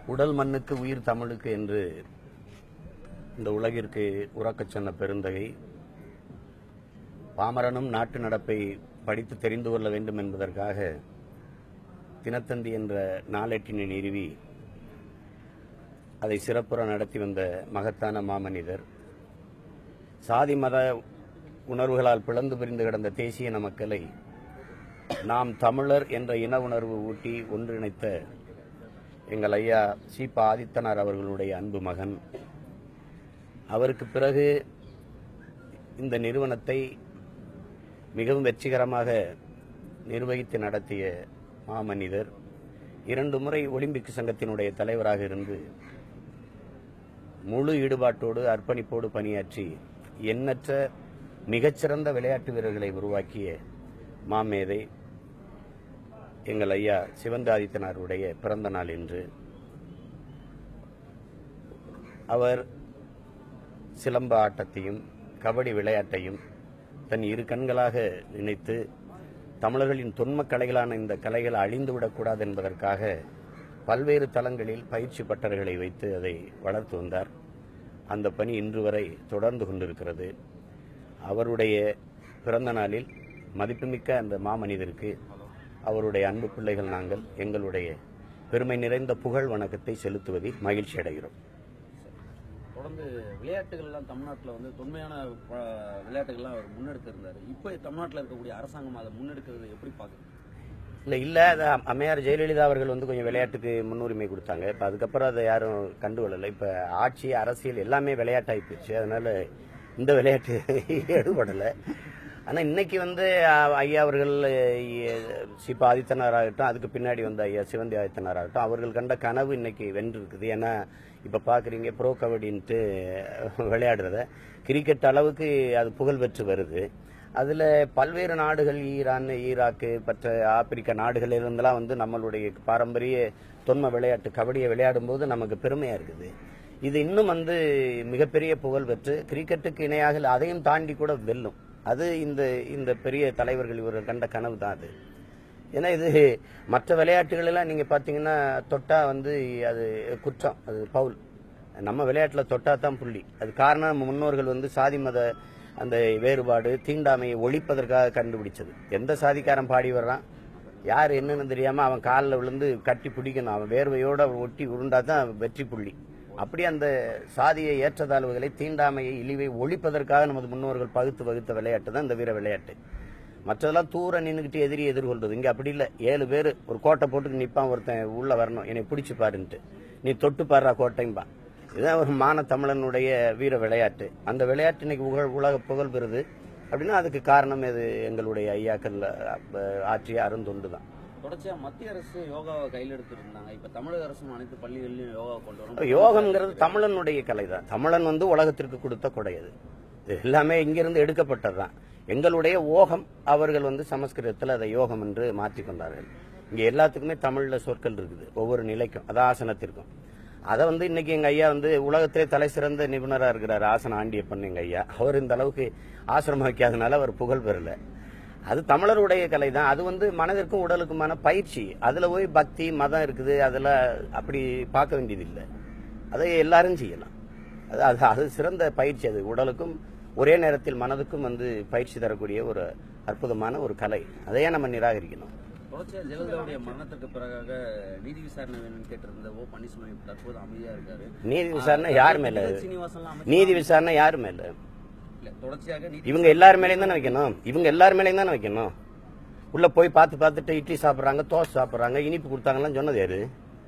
உடல் மண்ணுக்கு உயிர் தமிழுக்கு என்று இந்த உலகிற்கு உறக்கச் சொன்ன பெருந்தகை பாமரனும் நாட்டு நடப்பை படித்து தெரிந்து கொள்ள வேண்டும் என்பதற்காக தினத்தந்தி என்ற நாளேட்டினை நிறுவி அதை சிறப்புற நடத்தி வந்த மகத்தான மாமனிதர் சாதி மத உணர்வுகளால் பிளந்து பிரிந்து கிடந்த தேசிய இன மக்களை நாம் தமிழர் என்ற இன உணர்வு ஊட்டி ஒன்றிணைத்த எங்கள் ஐயா சீபா ஆதித்தனார் அவர்களுடைய அன்பு மகன் அவருக்கு பிறகு இந்த நிறுவனத்தை மிகவும் வெற்றிகரமாக நிர்வகித்து நடத்திய மாமனிதர் இரண்டு முறை ஒலிம்பிக் சங்கத்தினுடைய தலைவராக இருந்து முழு ஈடுபாட்டோடு அர்ப்பணிப்போடு பணியாற்றி எண்ணற்ற மிகச்சிறந்த விளையாட்டு வீரர்களை உருவாக்கிய மாமேதை எங்கள் ஐயா சிவந்தாதித்தனாருடைய பிறந்த நாள் இன்று அவர் சிலம்ப ஆட்டத்தையும் கபடி விளையாட்டையும் தன் இரு கண்களாக நினைத்து தமிழர்களின் தொன்மக் கலைகளான இந்த கலைகள் அழிந்துவிடக்கூடாது என்பதற்காக பல்வேறு தளங்களில் பயிற்சி பட்டறைகளை வைத்து அதை வளர்த்து வந்தார் அந்த பணி இன்று வரை தொடர்ந்து கொண்டிருக்கிறது அவருடைய பிறந்த நாளில் மதிப்புமிக்க அந்த மாமனிதருக்கு அவருடைய அன்பு பிள்ளைகள் நாங்கள் எங்களுடைய பெருமை நிறைந்த புகழ் வணக்கத்தை செலுத்துவதில் மகிழ்ச்சி அடைகிறோம் தொடர்ந்து விளையாட்டுகள்லாம் தமிழ்நாட்டில் வந்து தொன்மையான ப- விளையாட்டுகள்லாம் அவர் முன்னெடுத்திருந்தாரு இப்போ தமிழ்நாட்டில் இருக்கக்கூடிய அரசாங்கம் அதை முன்னெடுக்கிறது எப்படி பார்க்குது இல்லை இல்லை அது அம்மையார் ஜெயலலிதா அவர்கள் வந்து கொஞ்சம் விளையாட்டுக்கு முன்னுரிமை கொடுத்தாங்க இப்போ அதுக்கப்புறம் அதை யாரும் கண்டுகொள்ளலை இப்போ ஆட்சி அரசியல் எல்லாமே விளையாட்டாகி போச்சு அதனால இந்த விளையாட்டு ஈடுபடலை ஆனால் இன்னைக்கு வந்து அஹ், ஐயா அவர்கள் சிப்ப ஆதித்தனார் ஆகட்டும் அதுக்கு பின்னாடி வந்த ஐயா சிவந்தி ஆதித்தனார் ஆகட்டும் அவர்கள் கண்ட கனவு இன்னைக்கு வென்றிருக்குது ஏன்னா இப்போ பார்க்குறீங்க ப்ரோ கபடின்ட்டு விளையாடுறத கிரிக்கெட் அளவுக்கு அது புகழ் பெற்று வருது அதில் பல்வேறு நாடுகள் ஈரான் ஈராக்கு மற்ற ஆப்பிரிக்க நாடுகள் இருந்தெல்லாம் வந்து நம்மளுடைய பாரம்பரிய தொன்ம விளையாட்டு கபடியை விளையாடும் போது நமக்கு பெருமையாக இருக்குது இது இன்னும் வந்து மிகப்பெரிய புகழ் பெற்று கிரிக்கெட்டுக்கு இணையாக இல்லை, அதையும் தாண்டி கூட வெல்லும் அது இந்த இந்த பெரிய தலைவர்கள் இவர்கள் கண்ட கனவு தான் அது ஏன்னா இது மற்ற விளையாட்டுகள் எல்லாம் நீங்க பாத்தீங்கன்னா தொட்டா வந்து அது குற்றம் அது பவுல் நம்ம விளையாட்டுல தொட்டா தான் புள்ளி அது காரணம் நம்ம முன்னோர்கள் வந்து சாதி மத அந்த வேறுபாடு தீண்டாமையை ஒழிப்பதற்காக கண்டுபிடிச்சது எந்த சாதிக்காரன் பாடி வர்றான் யார் என்னன்னு தெரியாம அவன் காலில் விழுந்து கட்டி பிடிக்கணும் அவன் வேர்வையோட ஒட்டி உருண்டா தான் வெற்றி புள்ளி அப்படி அந்த சாதியை ஏற்றத்தாழ்வுகளை தீண்டாமையை இழிவை ஒழிப்பதற்காக நமது முன்னோர்கள் பகுத்து வகுத்த விளையாட்டு தான் இந்த வீர விளையாட்டு மற்றதெல்லாம் தூர நின்றுக்கிட்டு எதிரி எதிர்கொள்றது இங்க அப்படி இல்லை ஏழு பேர் ஒரு கோட்டை போட்டு நிப்பான் ஒருத்தன் உள்ள வரணும் என்னை பிடிச்சு பாருன்ட்டு நீ தொட்டு பாடுறா கோட்டைம்பா இதுதான் ஒரு மான தமிழனுடைய வீர விளையாட்டு அந்த விளையாட்டு இன்னைக்கு உலக உலக புகழ் பெறுது அப்படின்னா அதுக்கு காரணம் இது எங்களுடைய ஐயாக்கள் அஹ், ஆற்றிய அருந்தொண்டு தான் தொடர்ச்சியா மத்திய அரசு யோகாவை கையில் எடுத்துட்டு இருந்தாங்க இப்ப தமிழக அரசும் அனைத்து பள்ளிகளிலும் யோகா கொண்டு வரும் யோகம்ங்கிறது தமிழனுடைய கலை தான் தமிழன் வந்து உலகத்திற்கு கொடுத்த கொடை அது இது எல்லாமே இங்கிருந்து எடுக்கப்பட்டதுதான் எங்களுடைய ஓகம் அவர்கள் வந்து சமஸ்கிருதத்தில் அதை யோகம் என்று மாற்றிக் கொண்டார்கள் இங்க எல்லாத்துக்குமே தமிழ்ல சொற்கள் இருக்குது ஒவ்வொரு நிலைக்கும் அது ஆசனத்திற்கும் அதை வந்து இன்னைக்கு எங்க ஐயா வந்து உலகத்திலே தலை சிறந்த நிபுணரா இருக்கிறார் ஆசன ஆண்டியப்பன் எங்க ஐயா அவர் இந்த அளவுக்கு ஆசிரமம் வைக்காதனால அவர் புகழ் பெறல அது தமிழருடைய கலை தான் அது வந்து மனதிற்கும் உடலுக்குமான பயிற்சி அதுல போய் பக்தி மதம் இருக்குது அதுல அப்படி பார்க்க வேண்டியது இல்லை அதை எல்லாரும் செய்யலாம் அது அது அது சிறந்த பயிற்சி அது உடலுக்கும் ஒரே நேரத்தில் மனதுக்கும் வந்து பயிற்சி தரக்கூடிய ஒரு அற்புதமான ஒரு கலை அதையே நம்ம நிராகரிக்கணும் தொடர்ச்சியா ஜெயலலிதாவுடைய மரணத்திற்கு பிறகாக நீதி விசாரணை வேணும்னு கேட்டிருந்த ஓ பன்னீர்செல்வம் இப்ப தற்போது அமைதியா இருக்காரு நீதி விசாரணை யார் மேல சீனிவாசன்லாம் அமைச்சர் நீதி விசாரணை யார் மேல இல்ல தொடர்ச்சியாக நீதி இவங்க எல்லார் மேலேயும் தானே வைக்கணும் இவங்க எல்லார் மேலேயும் தானே வைக்கணும் உள்ள போய் பார்த்து பார்த்துட்டு இட்லி சாப்பிட்றாங்க தோசை சாப்பிட்றாங்க இனிப்பு கொடுத்தாங்கலாம் சொன்னது யாரு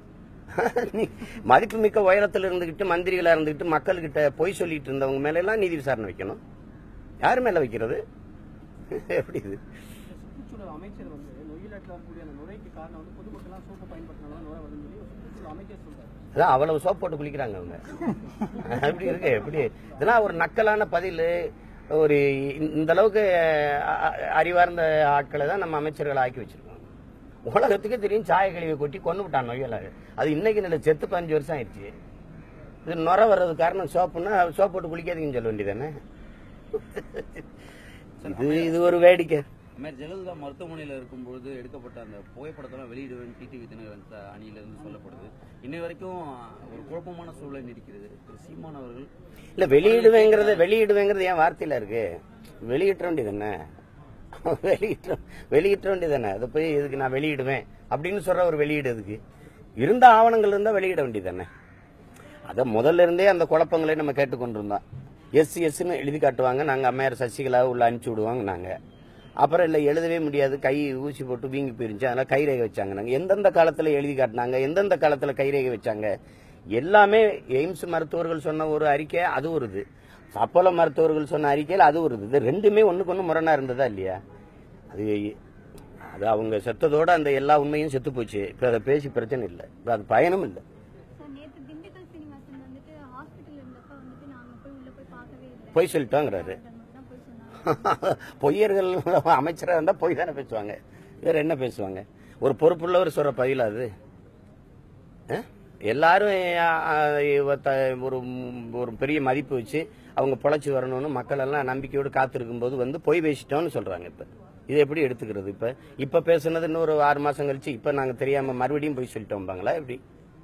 நீ மதிப்புமிக்க உயரத்தில் இருந்துகிட்டு மந்திரிகளா இருந்துகிட்டு மக்கள்கிட்ட பொய் சொல்லிட்டு இருந்தவங்க மேல எல்லாம் நீதி விசாரணை வைக்கணும் யார் மேல வைக்கிறது எப்படி இது சுற்றுச்சூழல் அமைச்சர் வந்து நொய்யலாட்டில் வரக்கூடிய அந்த நுரைக்கு காரணம் வந்து பொதுமக்கள்லாம் சோப்பு பயன்படுத்தினால நுரை வருதுன்னு சொல்லி ஒரு சுற்றுச்சூழல் அமைச்சர் சொல்றாரு அதான் அவ்வளவு சோப் போட்டு குளிக்கிறாங்க அவங்க எப்படி இருக்கு எப்படி இதெல்லாம் ஒரு நக்கலான பதில் ஒரு இந்த- இந்த அளவுக்கு அ- அ- அறிவார்ந்த ஆட்களை தான் நம்ம அமைச்சர்களை ஆக்கி வச்சிருக்கோம் உலகத்துக்கு தெரியும் சாய கழிவை கொட்டி கொண்டு விட்டான் நொய்யல அது இன்னைக்கு நிலை செத்து பதினஞ்சு வருஷம் ஆயிடுச்சு இது நுர வர்றது காரணம் சோப்புன்னா சோப் போட்டு குளிக்காதீங்கன்னு சொல்ல வேண்டியதானே இது இது ஒரு வேடிக்கை அம்மையார் ஜெயலலிதா மருத்துவமனையில் இருக்கும்போது எடுக்கப்பட்ட அந்த புகைப்படத்தெல்லாம் வெளியிடுவேன் டிடிவி தினகரன் ச- அணியிலிருந்து சொல்லப்படுது இன்னை வரைக்கும் ஒரு குழப்பமான சூழலை நீடிக்கிறது திரு சீமான் அவர்கள் இல்ல வெளியிடுவேங்கிறது வெளியிடுவேங்கிறது ஏன் வார்த்தையில இருக்கு வெளியிட்ட வேண்டியது என்ன வெளியிட்ட வெளியிட்ட வேண்டியது என்ன அதை போய் இதுக்கு நான் வெளியிடுவேன் அப்படின்னு சொல்ற ஒரு வெளியீடு எதுக்கு இருந்த ஆவணங்கள் இருந்தா வெளியிட வேண்டியது என்ன அதை முதல்ல இருந்தே அந்த குழப்பங்களை நம்ம கேட்டுக்கொண்டிருந்தோம் எஸ் எஸ்ன்னு எழுதி காட்டுவாங்க நாங்க அம்மையார் சசிகலா உள்ள அனுப்பிச்சு விடுவாங்க நாங்க அப்புறம் இல்லை எழுதவே முடியாது கை ஊசி போட்டு வீங்கி போயிருந்துச்சு அதனால கைரேகை வச்சாங்க நாங்க எந்தெந்த காலத்துல எழுதி காட்டினாங்க எந்தெந்த காலத்துல கைரேகை வச்சாங்க எல்லாமே எய்ம்ஸ் மருத்துவர்கள் சொன்ன ஒரு அறிக்கை அது ஒரு இது அப்போலோ மருத்துவர்கள் சொன்ன அறிக்கையில் அது ஒரு இது இது ரெண்டுமே ஒண்ணுக்கு ஒண்ணு முரணா இருந்ததா இல்லையா அது அது அவங்க செத்ததோட அந்த எல்லா உண்மையும் செத்து போச்சு இப்ப அதை பேசி பிரச்சனை இல்லை இப்ப அது பயனும் இல்லை சார் நேத்து திண்டுக்கல் சீனிவாசன் வந்துட்டு ஹாஸ்பிட்டல் இருந்தப்ப வந்துட்டு நாங்க போய் உள்ள போய் பார்க்கவே இல்லை பொய் சொல்லிட்டோங்கிறாரு அதை மட்டும் தான் போய் சொன்னாங்க பொய்யர்கள் அமைச்சராக இருந்தா பொய் தானே பேசுவாங்க வேற என்ன பேசுவாங்க ஒரு பொறுப்புள்ளவர் சொல்ற பதில அது அஹ்? எல்லாரும் அஹ், அஹ், இவ த- ஒரு ஒரு பெரிய மதிப்பு வச்சு அவங்க பொழைச்சி வரணும்னு மக்கள் எல்லாம் நம்பிக்கையோடு காத்திருக்கும் போது வந்து பொய் பேசிட்டோம்னு சொல்றாங்க இப்ப இது எப்படி எடுத்துக்கிறது இப்ப இப்ப பேசுனது இன்னொரு ஆறு மாசம் கழிச்சு இப்ப நாங்க தெரியாம மறுபடியும் பொய் சொல்லிட்டோம்பாங்களா எப்படி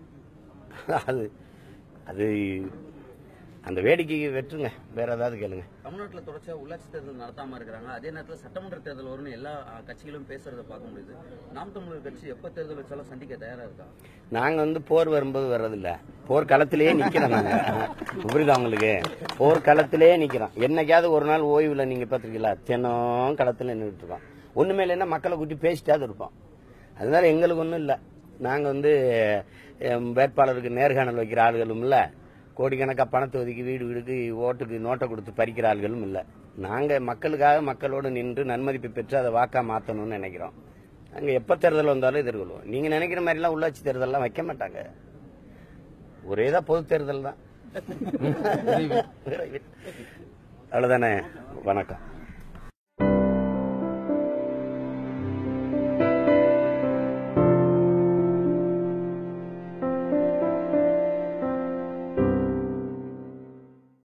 அது அது அந்த வேடிக்கைக்கு வெட்டுங்க வேற ஏதாவது கேளுங்க தமிழ்நாட்டில் தொடர்ச்சியா உள்ளாட்சி தேர்தல் நடத்தாம இருக்கிறாங்க அதே நேரத்தில் சட்டமன்ற தேர்தல் வரும்னு எல்லா அஹ், கட்சிகளும் பேசுறத பார்க்க முடியுது நாம் தமிழர் கட்சி எப்ப தேர்தல் வச்சாலும் சந்திக்க தயாரா இருக்கா நாங்க வந்து போர் வரும்போது வர்றதில்ல போர் களத்திலேயே நிக்கிறோம் நாங்க புரியுதா உங்களுக்கு போர் களத்திலேயே நிக்கிறோம் என்னைக்காவது ஒரு நாள் ஓய்வுல நீங்க பாத்திருக்கீங்களா தினம் களத்துல நின்றுட்டு இருக்கோம் ஒண்ணுமே இல்லைன்னா மக்களை கூட்டி பேசிட்டாது இருப்போம் அதனால எங்களுக்கு ஒண்ணும் இல்ல நாங்க வந்து எம், வேட்பாளருக்கு நேர்காணல் வைக்கிற ஆளுகளும் இல்ல கோடிக்கணக்கா பணத்தை ஒதுக்கி வீடு வீடுக்கு ஓட்டுக்கு நோட்டை கொடுத்து பறிக்கிற ஆள்களும் இல்ல நாங்க மக்களுக்காக மக்களோடு நின்று நன்மதிப்பு பெற்று அதை வாக்கா மாத்தணும்னு நினைக்கிறோம் அங்க எப்ப தேர்தல் வந்தாலும் எதிர்கொள்வோம் நீங்க நினைக்கிற மாதிரி எல்லாம் உள்ளாட்சி தேர்தல்லாம் வைக்க மாட்டாங்க ஒரே தான் பொது தேர்தல் தான் அவ்வளவுதானே வணக்கம்